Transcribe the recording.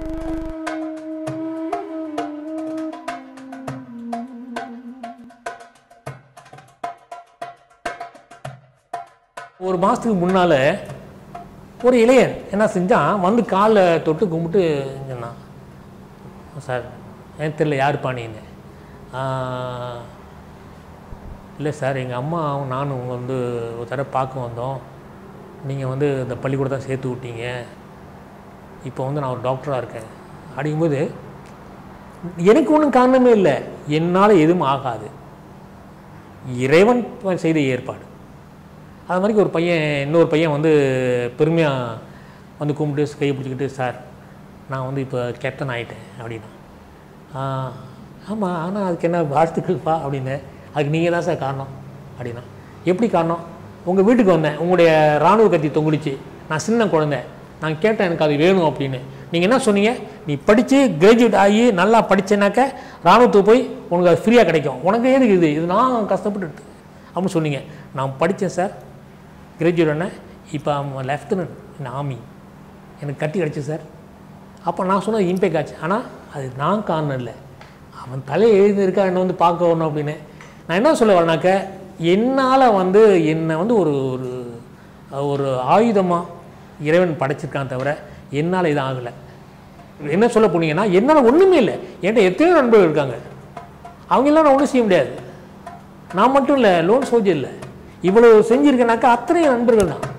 ஒரு மாதத்துக்கு முன்னால் ஒரு இளையன் என்ன செஞ்சான் வந்து காலில் தொட்டு கும்பிட்டு சொன்னான் சார் எனக்கு தெரியல யார் பாணின்னு இல்லை சார் எங்கள் அம்மாவும் நானும் உங்களை வந்து ஒரு தடவை பார்க்க வந்தோம் நீங்கள் வந்து இந்த பள்ளிக்கூடத்தை சேர்த்து விட்டீங்க இப்போ வந்து நான் ஒரு டாக்டராக இருக்கேன் அப்படிங்கும்போது எனக்கு ஒன்றும் காரணமே இல்லை என்னால் எதுவும் ஆகாது இறைவன் செய்த ஏற்பாடு அது மாதிரி ஒரு பையன் இன்னொரு பையன் வந்து பெருமையாக வந்து கும்பிட்டு கையை பிடிச்சிக்கிட்டு சார் நான் வந்து இப்போ கேப்டன் ஆகிட்டேன் அப்படின்னா ஆமாம் ஆனால் அதுக்கு என்ன வாழ்த்துக்கள்ப்பா அப்படின்னு அதுக்கு நீங்கள் தான் சார் காரணம் அப்படின்னா எப்படி காரணம் உங்கள் வீட்டுக்கு வந்தேன் உங்களுடைய இராணுவ கத்தி தொங்குடிச்சு நான் சின்ன குழந்தை நான் கேட்டேன் எனக்கு அது வேணும் அப்படின்னு நீங்கள் என்ன சொன்னீங்க நீ படித்து கிராஜுவேட் ஆகி நல்லா படிச்சேனாக்க இராணுவத்துக்கு போய் உனக்கு அது ஃப்ரீயாக கிடைக்கும் உனக்கு எதுக்கு இது இது நான் கஷ்டப்பட்டு அப்படின்னு சொன்னீங்க நான் படித்தேன் சார் கிராஜுவேட் ஆனேன் இப்போ அவன் லெஃப்டினன்ட் இன் ஆர்மி எனக்கு கட்டி கிடச்சி சார் அப்போ நான் சொன்னது இம்பேக்ட் ஆச்சு ஆனால் அது நான் காரணம் இல்லை அவன் தலையை எழுதியிருக்கா என்னை வந்து பார்க்க வரணும் அப்படின்னு நான் என்ன சொல்ல வரேனாக்க என்னால் வந்து என்னை வந்து ஒரு ஒரு ஒரு ஆயுதமாக இறைவன் படைச்சிருக்கான் தவிர என்னால் இது ஆகலை என்ன சொல்ல போனீங்கன்னா என்னால் ஒன்றுமே இல்லை என்கிட்ட எத்தனையோ நண்பர்கள் இருக்காங்க அவங்கெல்லாம் நான் ஒன்றும் செய்ய முடியாது நான் மட்டும் இல்லை லோன் சோஜர் இல்லை இவ்வளோ செஞ்சுருக்கேனாக்கா அத்தனை நண்பர்கள் தான்